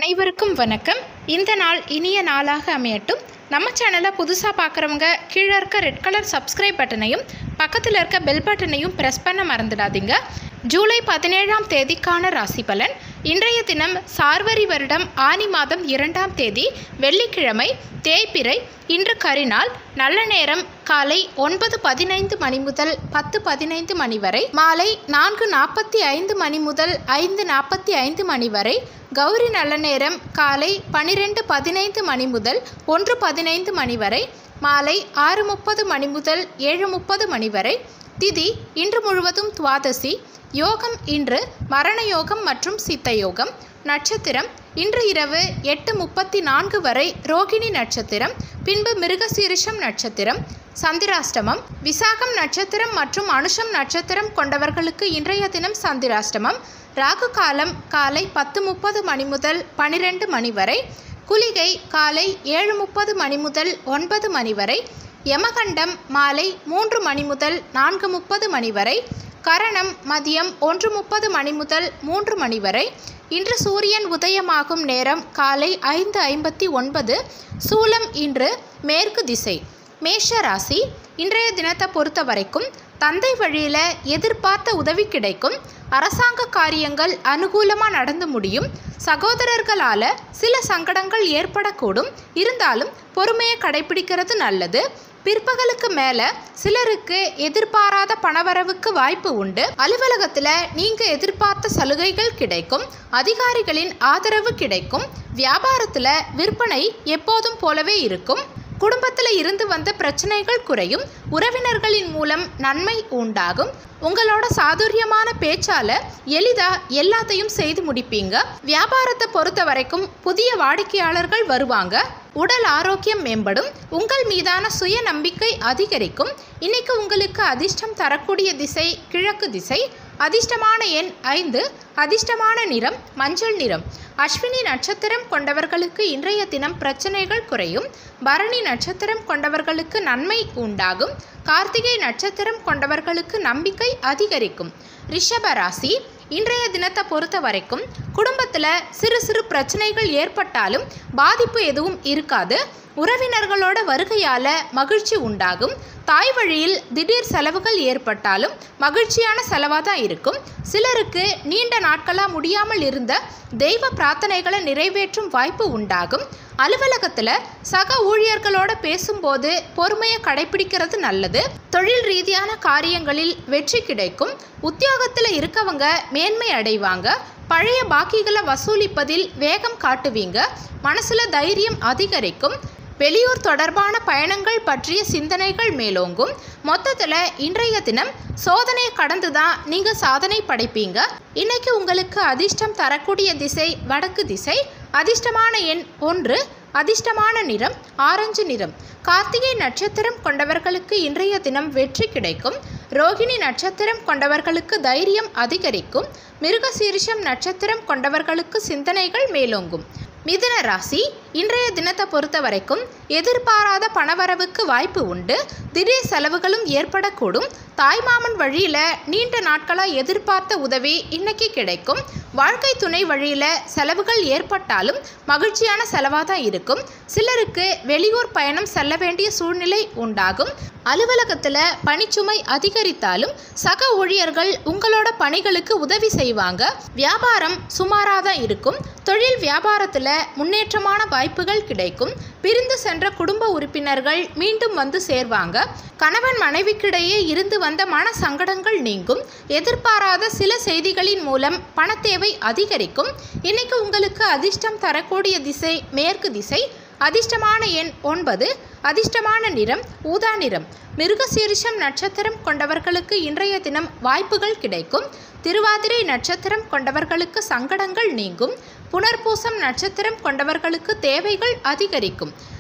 அனைவருக்கும் வணக்கம் இந்த நாள் இனிய நாளாக அமையட்டும் நம்ம சேனலை புதுசாக பார்க்குறவங்க கீழே இருக்க ரெட் கலர் சப்ஸ்கிரைப் பட்டனையும் பக்கத்தில் இருக்க பெல் பட்டனையும் ப்ரெஸ் பண்ண மறந்துடாதீங்க ஜூலை பதினேழாம் தேதிக்கான ராசி பலன் இன்றைய தினம் சார்வரி வருடம் ஆனி மாதம் இரண்டாம் தேதி வெள்ளிக்கிழமை தேய்பிறை இன்று கரிநாள் நல்ல நேரம் காலை ஒன்பது பதினைந்து மணி முதல் பத்து பதினைந்து மணி வரை மாலை நான்கு நாற்பத்தி ஐந்து மணி முதல் ஐந்து நாற்பத்தி ஐந்து மணி வரை கௌரி நல்ல நேரம் காலை பனிரெண்டு பதினைந்து மணி முதல் ஒன்று பதினைந்து மணி வரை மாலை ஆறு முப்பது மணி முதல் ஏழு முப்பது மணி வரை திதி இன்று முழுவதும் துவாதசி யோகம் இன்று மரண யோகம் மற்றும் சித்த யோகம் நட்சத்திரம் இன்று இரவு எட்டு முப்பத்தி நான்கு வரை ரோகிணி நட்சத்திரம் பின்பு மிருகசீரிஷம் நட்சத்திரம் சந்திராஷ்டமம் விசாகம் நட்சத்திரம் மற்றும் அனுஷம் நட்சத்திரம் கொண்டவர்களுக்கு இன்றைய தினம் சந்திராஷ்டமம் ராகு காலம் காலை பத்து முப்பது மணி முதல் பனிரெண்டு மணி வரை குளிகை காலை ஏழு முப்பது மணி முதல் ஒன்பது மணி வரை யமகண்டம் மாலை மூன்று மணி முதல் நான்கு முப்பது மணி வரை கரணம் மதியம் ஒன்று முப்பது மணி முதல் மூன்று மணி வரை இன்று சூரியன் உதயமாகும் நேரம் காலை ஐந்து ஐம்பத்தி ஒன்பது சூலம் இன்று மேற்கு திசை மேஷ ராசி இன்றைய தினத்தை பொறுத்த வரைக்கும் தந்தை வழியில் எதிர்பார்த்த உதவி கிடைக்கும் அரசாங்க காரியங்கள் அனுகூலமாக நடந்து முடியும் சகோதரர்களால் சில சங்கடங்கள் ஏற்படக்கூடும் இருந்தாலும் பொறுமையை கடைபிடிக்கிறது நல்லது பிற்பகலுக்கு மேலே சிலருக்கு எதிர்பாராத பணவரவுக்கு வாய்ப்பு உண்டு அலுவலகத்தில் நீங்கள் எதிர்பார்த்த சலுகைகள் கிடைக்கும் அதிகாரிகளின் ஆதரவு கிடைக்கும் வியாபாரத்தில் விற்பனை எப்போதும் போலவே இருக்கும் குடும்பத்தில் இருந்து வந்த பிரச்சனைகள் குறையும் உறவினர்களின் மூலம் நன்மை உண்டாகும் உங்களோட சாதுரியமான பேச்சால எளிதா எல்லாத்தையும் செய்து முடிப்பீங்க வியாபாரத்தை பொறுத்த வரைக்கும் புதிய வாடிக்கையாளர்கள் வருவாங்க உடல் ஆரோக்கியம் மேம்படும் உங்கள் மீதான சுய நம்பிக்கை அதிகரிக்கும் இன்னைக்கு உங்களுக்கு அதிர்ஷ்டம் தரக்கூடிய திசை கிழக்கு திசை அதிர்ஷ்டமான எண் ஐந்து அதிர்ஷ்டமான நிறம் மஞ்சள் நிறம் அஸ்வினி நட்சத்திரம் கொண்டவர்களுக்கு இன்றைய தினம் பிரச்சனைகள் குறையும் பரணி நட்சத்திரம் கொண்டவர்களுக்கு நன்மை உண்டாகும் கார்த்திகை நட்சத்திரம் கொண்டவர்களுக்கு நம்பிக்கை அதிகரிக்கும் ரிஷப ராசி இன்றைய தினத்தை பொறுத்த வரைக்கும் குடும்பத்தில் சிறு சிறு பிரச்சனைகள் ஏற்பட்டாலும் பாதிப்பு எதுவும் இருக்காது உறவினர்களோட வருகையால் மகிழ்ச்சி உண்டாகும் தாய் வழியில் திடீர் செலவுகள் ஏற்பட்டாலும் மகிழ்ச்சியான செலவாக தான் இருக்கும் சிலருக்கு நீண்ட நாட்களாக முடியாமல் இருந்த தெய்வ பிரார்த்தனைகளை நிறைவேற்றும் வாய்ப்பு உண்டாகும் அலுவலகத்தில் சக ஊழியர்களோட பேசும்போது பொறுமையை கடைபிடிக்கிறது நல்லது தொழில் ரீதியான காரியங்களில் வெற்றி கிடைக்கும் உத்தியோகத்தில் இருக்கவங்க மேன்மை அடைவாங்க பழைய பாக்கிகளை வசூலிப்பதில் வேகம் காட்டுவீங்க மனசில் தைரியம் அதிகரிக்கும் வெளியூர் தொடர்பான பயணங்கள் பற்றிய சிந்தனைகள் மேலோங்கும் மொத்தத்தில் இன்றைய தினம் சோதனையை கடந்து தான் நீங்கள் சாதனை படைப்பீங்க இன்னைக்கு உங்களுக்கு அதிர்ஷ்டம் தரக்கூடிய திசை வடக்கு திசை அதிர்ஷ்டமான எண் ஒன்று அதிர்ஷ்டமான நிறம் ஆரஞ்சு நிறம் கார்த்திகை நட்சத்திரம் கொண்டவர்களுக்கு இன்றைய தினம் வெற்றி கிடைக்கும் ரோகிணி நட்சத்திரம் கொண்டவர்களுக்கு தைரியம் அதிகரிக்கும் மிருகசீரிஷம் நட்சத்திரம் கொண்டவர்களுக்கு சிந்தனைகள் மேலோங்கும் மிதுன ராசி இன்றைய தினத்தை பொறுத்த வரைக்கும் எதிர்பாராத பணவரவுக்கு வாய்ப்பு உண்டு திடீர் செலவுகளும் ஏற்படக்கூடும் தாய்மாமன் வழியில் நீண்ட நாட்களாக எதிர்பார்த்த உதவி இன்னைக்கு கிடைக்கும் வாழ்க்கை துணை வழியில் செலவுகள் ஏற்பட்டாலும் மகிழ்ச்சியான செலவாக தான் இருக்கும் சிலருக்கு வெளியூர் பயணம் செல்ல வேண்டிய சூழ்நிலை உண்டாகும் அலுவலகத்தில் பணிச்சுமை அதிகரித்தாலும் சக ஊழியர்கள் உங்களோட பணிகளுக்கு உதவி செய்வாங்க வியாபாரம் சுமாராக தான் இருக்கும் தொழில் வியாபாரத்தில் முன்னேற்றமான வாய்ப்புகள் கிடைக்கும் பிரிந்து சென்ற குடும்ப உறுப்பினர்கள் மீண்டும் வந்து சேர்வாங்க கணவன் மனைவிக்கிடையே இருந்து வந்த மன சங்கடங்கள் நீங்கும் எதிர்பாராத சில செய்திகளின் மூலம் பணத்தேவை அதிகரிக்கும் இன்னைக்கு உங்களுக்கு அதிர்ஷ்டம் தரக்கூடிய திசை மேற்கு திசை அதிர்ஷ்டமான எண் ஒன்பது அதிர்ஷ்டமான நிறம் ஊதா நிறம் மிருகசீரிஷம் நட்சத்திரம் கொண்டவர்களுக்கு இன்றைய தினம் வாய்ப்புகள் கிடைக்கும் திருவாதிரை நட்சத்திரம் கொண்டவர்களுக்கு சங்கடங்கள் நீங்கும் புனர்பூசம் நட்சத்திரம் கொண்டவர்களுக்கு தேவைகள் அதிகரிக்கும்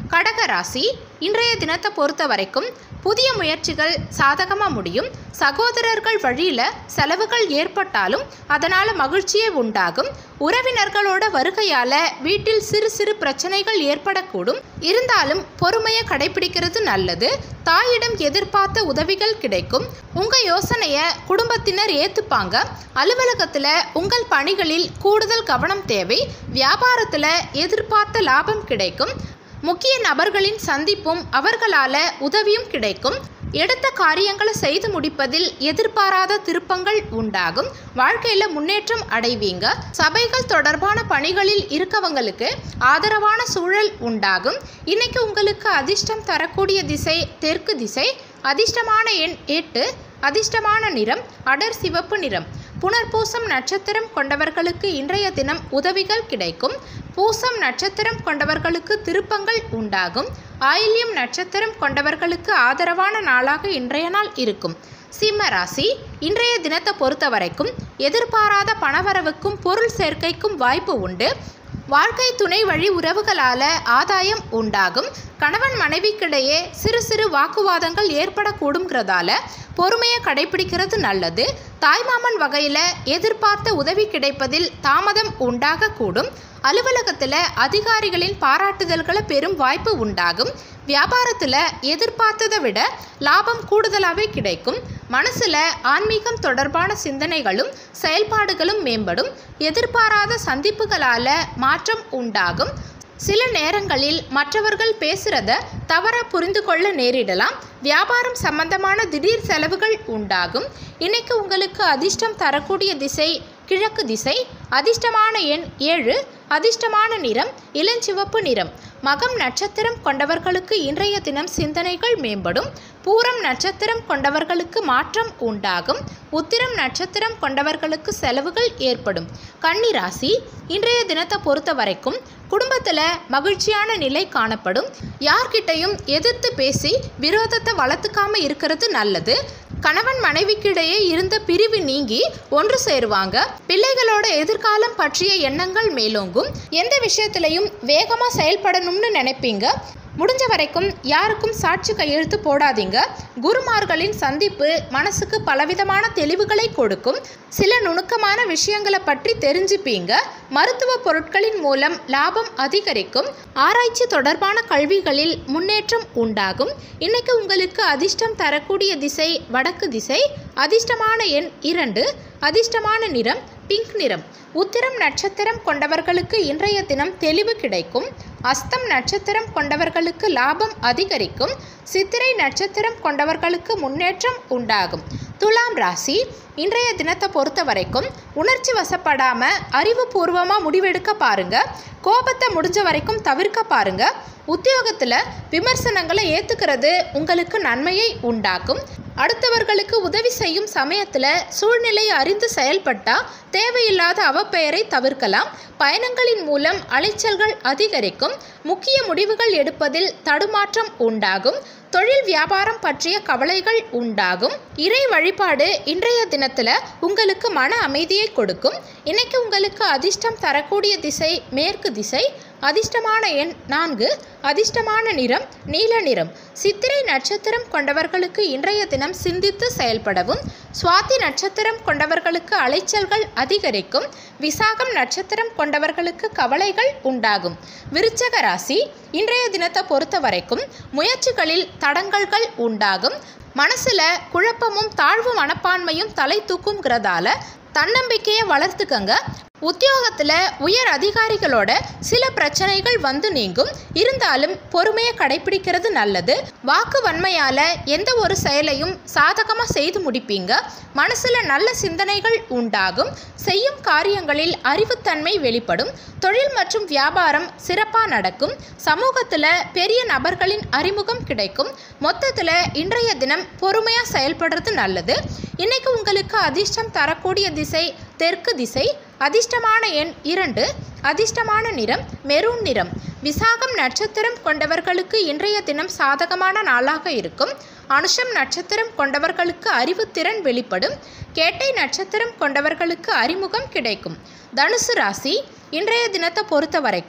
கடக ராசி இன்றைய தினத்தை பொறுத்த வரைக்கும் புதிய முயற்சிகள் சாதகமாக முடியும் சகோதரர்கள் வழியில் செலவுகள் ஏற்பட்டாலும் அதனால் மகிழ்ச்சியே உண்டாகும் உறவினர்களோட வருகையால் வீட்டில் சிறு சிறு பிரச்சனைகள் ஏற்படக்கூடும் இருந்தாலும் பொறுமையை கடைபிடிக்கிறது நல்லது தாயிடம் எதிர்பார்த்த உதவிகள் கிடைக்கும் உங்கள் யோசனையை குடும்பத்தினர் ஏற்றுப்பாங்க அலுவலகத்தில் உங்கள் பணிகளில் கூடுதல் கவனம் தேவை வியாபாரத்தில் எதிர்பார்த்த லாபம் கிடைக்கும் முக்கிய நபர்களின் சந்திப்பும் அவர்களால் உதவியும் கிடைக்கும் எடுத்த காரியங்களை செய்து முடிப்பதில் எதிர்பாராத திருப்பங்கள் உண்டாகும் வாழ்க்கையில் முன்னேற்றம் அடைவீங்க சபைகள் தொடர்பான பணிகளில் இருக்கவங்களுக்கு ஆதரவான சூழல் உண்டாகும் இன்னைக்கு உங்களுக்கு அதிர்ஷ்டம் தரக்கூடிய திசை தெற்கு திசை அதிர்ஷ்டமான எண் எட்டு அதிர்ஷ்டமான நிறம் அடர் சிவப்பு நிறம் புனர்பூசம் நட்சத்திரம் கொண்டவர்களுக்கு இன்றைய தினம் உதவிகள் கிடைக்கும் பூசம் நட்சத்திரம் கொண்டவர்களுக்கு திருப்பங்கள் உண்டாகும் ஆயில்யம் நட்சத்திரம் கொண்டவர்களுக்கு ஆதரவான நாளாக இன்றைய நாள் இருக்கும் சிம்ம ராசி இன்றைய தினத்தை பொறுத்த வரைக்கும் எதிர்பாராத பணவரவுக்கும் பொருள் சேர்க்கைக்கும் வாய்ப்பு உண்டு வாழ்க்கை துணை வழி உறவுகளால் ஆதாயம் உண்டாகும் கணவன் மனைவிக்கிடையே சிறு சிறு வாக்குவாதங்கள் ஏற்படக்கூடுங்கிறதால பொறுமையை கடைபிடிக்கிறது நல்லது தாய்மாமன் வகையில் எதிர்பார்த்த உதவி கிடைப்பதில் தாமதம் உண்டாகக்கூடும் அலுவலகத்தில் அதிகாரிகளின் பாராட்டுதல்களை பெரும் வாய்ப்பு உண்டாகும் வியாபாரத்தில் எதிர்பார்த்ததை விட லாபம் கூடுதலாகவே கிடைக்கும் மனசில் ஆன்மீகம் தொடர்பான சிந்தனைகளும் செயல்பாடுகளும் மேம்படும் எதிர்பாராத சந்திப்புகளால் மாற்றம் உண்டாகும் சில நேரங்களில் மற்றவர்கள் பேசுகிறத தவறாக புரிந்து கொள்ள நேரிடலாம் வியாபாரம் சம்பந்தமான திடீர் செலவுகள் உண்டாகும் இன்னைக்கு உங்களுக்கு அதிர்ஷ்டம் தரக்கூடிய திசை கிழக்கு திசை அதிர்ஷ்டமான எண் ஏழு அதிர்ஷ்டமான நிறம் இளஞ்சிவப்பு நிறம் மகம் நட்சத்திரம் கொண்டவர்களுக்கு இன்றைய தினம் சிந்தனைகள் மேம்படும் பூரம் நட்சத்திரம் கொண்டவர்களுக்கு மாற்றம் உண்டாகும் உத்திரம் நட்சத்திரம் கொண்டவர்களுக்கு செலவுகள் ஏற்படும் கன்னிராசி இன்றைய தினத்தை பொறுத்த வரைக்கும் குடும்பத்தில் மகிழ்ச்சியான நிலை காணப்படும் யார்கிட்டையும் எதிர்த்து பேசி விரோதத்தை வளர்த்துக்காம இருக்கிறது நல்லது கணவன் மனைவிக்கிடையே இருந்த பிரிவு நீங்கி ஒன்று சேருவாங்க பிள்ளைகளோட எதிர்காலம் பற்றிய எண்ணங்கள் மேலோங்கும் எந்த விஷயத்திலையும் வேகமாக செயல்படணும்னு நினைப்பீங்க முடிஞ்ச வரைக்கும் யாருக்கும் சாட்சி கையெழுத்து போடாதீங்க குருமார்களின் சந்திப்பு மனசுக்கு பலவிதமான தெளிவுகளை கொடுக்கும் சில நுணுக்கமான விஷயங்களை பற்றி தெரிஞ்சுப்பீங்க மருத்துவ பொருட்களின் மூலம் லாபம் அதிகரிக்கும் ஆராய்ச்சி தொடர்பான கல்விகளில் முன்னேற்றம் உண்டாகும் இன்னைக்கு உங்களுக்கு அதிர்ஷ்டம் தரக்கூடிய திசை வடக்கு திசை அதிர்ஷ்டமான எண் இரண்டு அதிர்ஷ்டமான நிறம் பிங்க் நிறம் உத்திரம் நட்சத்திரம் கொண்டவர்களுக்கு இன்றைய தினம் தெளிவு கிடைக்கும் அஸ்தம் நட்சத்திரம் கொண்டவர்களுக்கு லாபம் அதிகரிக்கும் சித்திரை நட்சத்திரம் கொண்டவர்களுக்கு முன்னேற்றம் உண்டாகும் துலாம் ராசி இன்றைய தினத்தை பொறுத்த வரைக்கும் உணர்ச்சி வசப்படாம அறிவுபூர்வமாக முடிவெடுக்க பாருங்க கோபத்தை முடிஞ்ச வரைக்கும் தவிர்க்க பாருங்க உத்தியோகத்தில் விமர்சனங்களை ஏற்றுக்கிறது உங்களுக்கு நன்மையை உண்டாக்கும் அடுத்தவர்களுக்கு உதவி செய்யும் சமயத்தில் சூழ்நிலையை அறிந்து செயல்பட்டால் தேவையில்லாத அவப்பெயரை தவிர்க்கலாம் பயணங்களின் மூலம் அலைச்சல்கள் அதிகரிக்கும் முக்கிய முடிவுகள் எடுப்பதில் தடுமாற்றம் உண்டாகும் தொழில் வியாபாரம் பற்றிய கவலைகள் உண்டாகும் இறை வழிபாடு இன்றைய தினத்தில் உங்களுக்கு மன அமைதியை கொடுக்கும் இன்னைக்கு உங்களுக்கு அதிர்ஷ்டம் தரக்கூடிய திசை மேற்கு திசை அதிர்ஷ்டமான எண் நான்கு அதிர்ஷ்டமான நிறம் நீல நிறம் சித்திரை நட்சத்திரம் கொண்டவர்களுக்கு இன்றைய தினம் சிந்தித்து செயல்படவும் சுவாதி நட்சத்திரம் கொண்டவர்களுக்கு அலைச்சல்கள் அதிகரிக்கும் விசாகம் நட்சத்திரம் கொண்டவர்களுக்கு கவலைகள் உண்டாகும் விருச்சக ராசி இன்றைய தினத்தை பொறுத்த வரைக்கும் முயற்சிகளில் தடங்கல்கள் உண்டாகும் மனசுல குழப்பமும் தாழ்வு மனப்பான்மையும் தலை தூக்குங்கிறதால தன்னம்பிக்கையை வளர்த்துக்கங்க உத்தியோகத்தில் உயர் அதிகாரிகளோட சில பிரச்சனைகள் வந்து நீங்கும் இருந்தாலும் பொறுமையை கடைபிடிக்கிறது நல்லது வாக்கு வன்மையால் எந்த ஒரு செயலையும் சாதகமாக செய்து முடிப்பீங்க மனசில் நல்ல சிந்தனைகள் உண்டாகும் செய்யும் காரியங்களில் அறிவுத்தன்மை வெளிப்படும் தொழில் மற்றும் வியாபாரம் சிறப்பாக நடக்கும் சமூகத்தில் பெரிய நபர்களின் அறிமுகம் கிடைக்கும் மொத்தத்தில் இன்றைய தினம் பொறுமையாக செயல்படுறது நல்லது இன்னைக்கு உங்களுக்கு அதிர்ஷ்டம் தரக்கூடிய திசை தெற்கு திசை அதிர்ஷ்டமான எண் இரண்டு அதிர்ஷ்டமான நிறம் மெரூன் நிறம் விசாகம் நட்சத்திரம் கொண்டவர்களுக்கு இன்றைய தினம் சாதகமான நாளாக இருக்கும் அனுஷம் நட்சத்திரம் கொண்டவர்களுக்கு அறிவுத்திறன் வெளிப்படும் கேட்டை நட்சத்திரம் கொண்டவர்களுக்கு அறிமுகம் கிடைக்கும் தனுசு ராசி இன்றைய தினத்தை பொறுத்த வரைக்கும்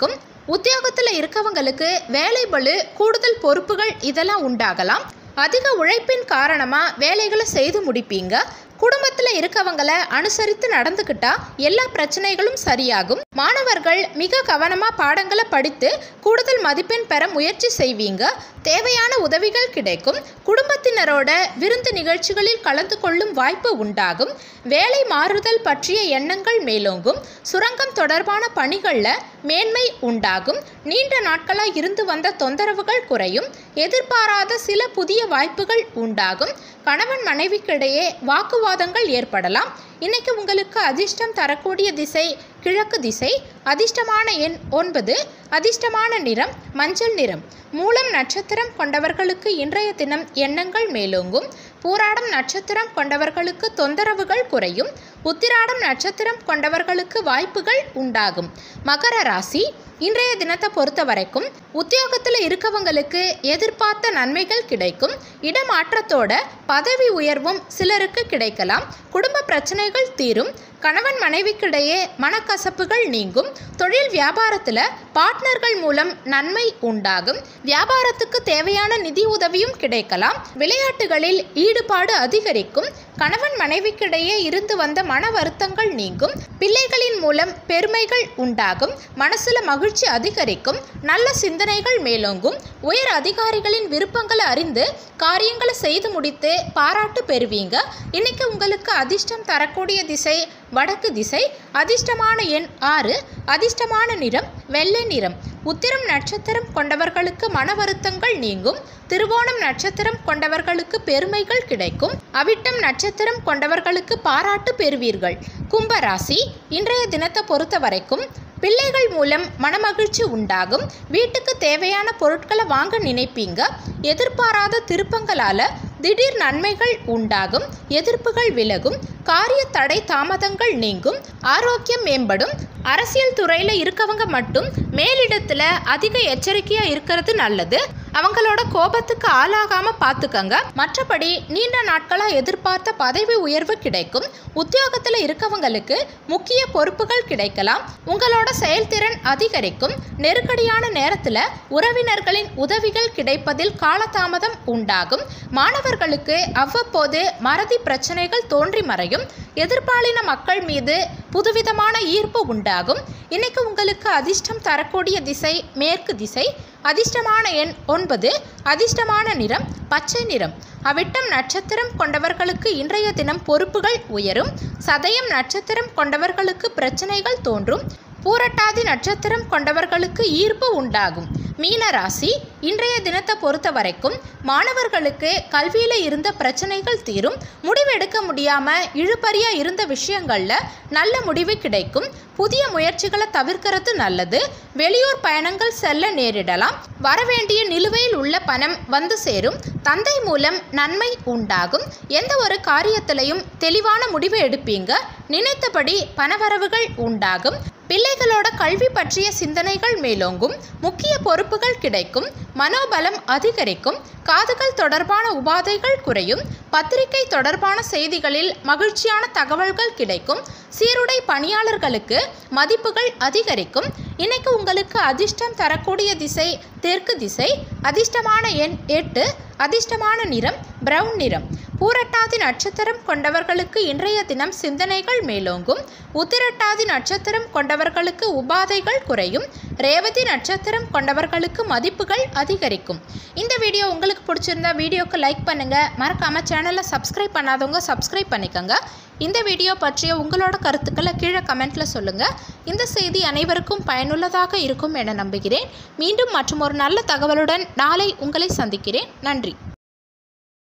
உத்தியோகத்தில் இருக்கவங்களுக்கு வேலை பளு கூடுதல் பொறுப்புகள் இதெல்லாம் உண்டாகலாம் அதிக உழைப்பின் காரணமாக வேலைகளை செய்து முடிப்பீங்க குடும்பத்தில் இருக்கவங்களை அனுசரித்து நடந்துக்கிட்டா எல்லா பிரச்சனைகளும் சரியாகும் மாணவர்கள் மிக கவனமாக பாடங்களை படித்து கூடுதல் மதிப்பெண் பெற முயற்சி செய்வீங்க தேவையான உதவிகள் கிடைக்கும் குடும்பத்தினரோட விருந்து நிகழ்ச்சிகளில் கலந்து கொள்ளும் வாய்ப்பு உண்டாகும் வேலை மாறுதல் பற்றிய எண்ணங்கள் மேலோங்கும் சுரங்கம் தொடர்பான பணிகளில் மேன்மை உண்டாகும் நீண்ட நாட்களாக இருந்து வந்த தொந்தரவுகள் குறையும் எதிர்பாராத சில புதிய வாய்ப்புகள் உண்டாகும் கணவன் மனைவிக்கிடையே வாக்குவாதங்கள் ஏற்படலாம் இன்னைக்கு உங்களுக்கு அதிர்ஷ்டம் தரக்கூடிய திசை கிழக்கு திசை அதிர்ஷ்டமான எண் ஒன்பது அதிர்ஷ்டமான நிறம் மஞ்சள் நிறம் மூலம் நட்சத்திரம் கொண்டவர்களுக்கு இன்றைய தினம் எண்ணங்கள் மேலோங்கும் பூராடம் நட்சத்திரம் கொண்டவர்களுக்கு தொந்தரவுகள் குறையும் உத்திராடம் நட்சத்திரம் கொண்டவர்களுக்கு வாய்ப்புகள் உண்டாகும் மகர ராசி இன்றைய தினத்தை பொறுத்த வரைக்கும் உத்தியோகத்தில் இருக்கவங்களுக்கு எதிர்பார்த்த நன்மைகள் கிடைக்கும் இடமாற்றத்தோட பதவி உயர்வும் சிலருக்கு கிடைக்கலாம் குடும்ப பிரச்சனைகள் தீரும் கணவன் மனைவிக்கிடையே மனக்கசப்புகள் நீங்கும் தொழில் வியாபாரத்தில் பார்ட்னர்கள் மூலம் நன்மை உண்டாகும் வியாபாரத்துக்கு தேவையான நிதி உதவியும் கிடைக்கலாம் விளையாட்டுகளில் ஈடுபாடு அதிகரிக்கும் கணவன் மனைவிக்கிடையே இருந்து வந்த மன வருத்தங்கள் நீங்கும் பிள்ளைகளின் மூலம் பெருமைகள் உண்டாகும் மனசுல மகிழ்ச்சி அதிகரிக்கும் நல்ல சிந்தனைகள் மேலோங்கும் உயர் அதிகாரிகளின் விருப்பங்களை அறிந்து காரியங்களை செய்து முடித்து பாராட்டு பெறுவீங்க இன்னைக்கு உங்களுக்கு அதிர்ஷ்டம் தரக்கூடிய திசை வடக்கு திசை அதிர்ஷ்டமான எண் ஆறு அதிர்ஷ்டமான நிறம் வெள்ளை நிறம் உத்திரம் நட்சத்திரம் கொண்டவர்களுக்கு மன வருத்தங்கள் நீங்கும் திருவோணம் நட்சத்திரம் கொண்டவர்களுக்கு பெருமைகள் கிடைக்கும் அவிட்டம் நட்சத்திரம் கொண்டவர்களுக்கு பாராட்டு பெறுவீர்கள் கும்பராசி இன்றைய தினத்தை பொறுத்த வரைக்கும் பிள்ளைகள் மூலம் மனமகிழ்ச்சி உண்டாகும் வீட்டுக்கு தேவையான பொருட்களை வாங்க நினைப்பீங்க எதிர்பாராத திருப்பங்களால திடீர் நன்மைகள் உண்டாகும் எதிர்ப்புகள் விலகும் காரிய தடை தாமதங்கள் நீங்கும் ஆரோக்கியம் மேம்படும் அரசியல் துறையில் இருக்கவங்க மட்டும் மேலிடத்தில் அதிக எச்சரிக்கையாக இருக்கிறது நல்லது அவங்களோட கோபத்துக்கு ஆளாகாம பார்த்துக்கங்க மற்றபடி நீண்ட நாட்களாக எதிர்பார்த்த பதவி உயர்வு கிடைக்கும் உத்தியோகத்தில் இருக்கவங்களுக்கு முக்கிய பொறுப்புகள் கிடைக்கலாம் உங்களோட செயல்திறன் அதிகரிக்கும் நெருக்கடியான நேரத்தில் உறவினர்களின் உதவிகள் கிடைப்பதில் காலதாமதம் உண்டாகும் மாணவர்களுக்கு அவ்வப்போது மறதி பிரச்சனைகள் தோன்றி மறையும் எதிர்பாலின மக்கள் மீது புதுவிதமான ஈர்ப்பு உண்டாகும் இன்னைக்கு உங்களுக்கு அதிர்ஷ்டம் தரக்கூடிய திசை மேற்கு திசை அதிர்ஷ்டமான எண் ஒன்பது அதிர்ஷ்டமான நிறம் பச்சை நிறம் அவிட்டம் நட்சத்திரம் கொண்டவர்களுக்கு இன்றைய தினம் பொறுப்புகள் உயரும் சதயம் நட்சத்திரம் கொண்டவர்களுக்கு பிரச்சனைகள் தோன்றும் பூரட்டாதி நட்சத்திரம் கொண்டவர்களுக்கு ஈர்ப்பு உண்டாகும் மீன ராசி இன்றைய தினத்தை பொறுத்த வரைக்கும் மாணவர்களுக்கு கல்வியில் இருந்த பிரச்சனைகள் தீரும் முடிவெடுக்க முடியாமல் இழுபறியா இருந்த விஷயங்களில் நல்ல முடிவு கிடைக்கும் புதிய முயற்சிகளை தவிர்க்கிறது நல்லது வெளியூர் பயணங்கள் செல்ல நேரிடலாம் வரவேண்டிய நிலுவையில் உள்ள பணம் வந்து சேரும் தந்தை மூலம் நன்மை உண்டாகும் எந்த ஒரு காரியத்திலையும் தெளிவான முடிவு எடுப்பீங்க நினைத்தபடி பணவரவுகள் உண்டாகும் பிள்ளைகளோட கல்வி பற்றிய சிந்தனைகள் மேலோங்கும் முக்கிய பொறுப்புகள் கிடைக்கும் மனோபலம் அதிகரிக்கும் காதுகள் தொடர்பான உபாதைகள் குறையும் பத்திரிகை தொடர்பான செய்திகளில் மகிழ்ச்சியான தகவல்கள் கிடைக்கும் சீருடை பணியாளர்களுக்கு மதிப்புகள் அதிகரிக்கும் இன்னைக்கு உங்களுக்கு அதிர்ஷ்டம் தரக்கூடிய திசை தெற்கு திசை அதிர்ஷ்டமான எண் எட்டு அதிர்ஷ்டமான நிறம் பிரவுன் நிறம் பூரட்டாதி நட்சத்திரம் கொண்டவர்களுக்கு இன்றைய தினம் சிந்தனைகள் மேலோங்கும் உத்திரட்டாதி நட்சத்திரம் கொண்டவர்களுக்கு உபாதைகள் குறையும் ரேவதி நட்சத்திரம் கொண்டவர்களுக்கு மதிப்புகள் அதிகரிக்கும் இந்த வீடியோ உங்களுக்கு பிடிச்சிருந்தா வீடியோக்கு லைக் பண்ணுங்க மறக்காம சேனலை சப்ஸ்கிரைப் பண்ணாதவங்க சப்ஸ்கிரைப் பண்ணிக்கோங்க இந்த வீடியோ பற்றிய உங்களோட கருத்துக்களை கீழே கமெண்ட்ல சொல்லுங்க இந்த செய்தி அனைவருக்கும் பயனுள்ளதாக இருக்கும் என நம்புகிறேன் மீண்டும் மற்றும் ஒரு நல்ல தகவலுடன் நாளை உங்களை சந்திக்கிறேன் நன்றி